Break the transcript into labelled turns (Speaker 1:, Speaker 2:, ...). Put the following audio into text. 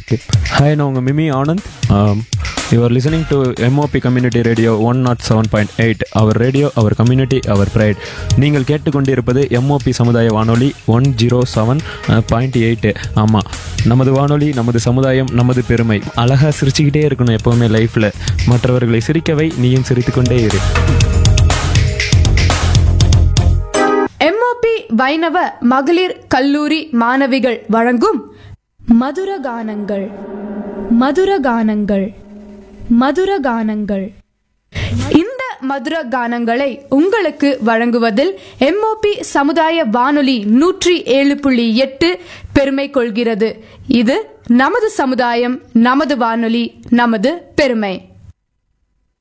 Speaker 1: okay hi நான் உங்கள் Mimi Anand you are listening to MOP community radio one not seven point eight our radio our community our pride நீங்கள் கேட்டுக்கொண்டிருப்பது MOP சமுதாய வானொலி one zero seven point eight ஆமாம் நமது வானொலி நமது சமுதாயம் நமது பெருமை அழகாக சிரிச்சுக்கிட்டே இருக்கணும் எப்போவுமே லைஃப்பில் மற்றவர்களை சிரிக்கவை நீயும் சிரித்துக்கொண்டே இரு
Speaker 2: எம்ஓபி வைணவ மகளிர் கல்லூரி மாணவிகள் வழங்கும் மதுர கானங்கள் மதுர கானங்கள் மதுர கானங்கள் இந்த மதுர கானங்களை உங்களுக்கு வழங்குவதில் எம்ஓபி சமுதாய வானொலி நூற்றி ஏழு புள்ளி எட்டு பெருமை கொள்கிறது இது நமது சமுதாயம் நமது வானொலி நமது பெருமை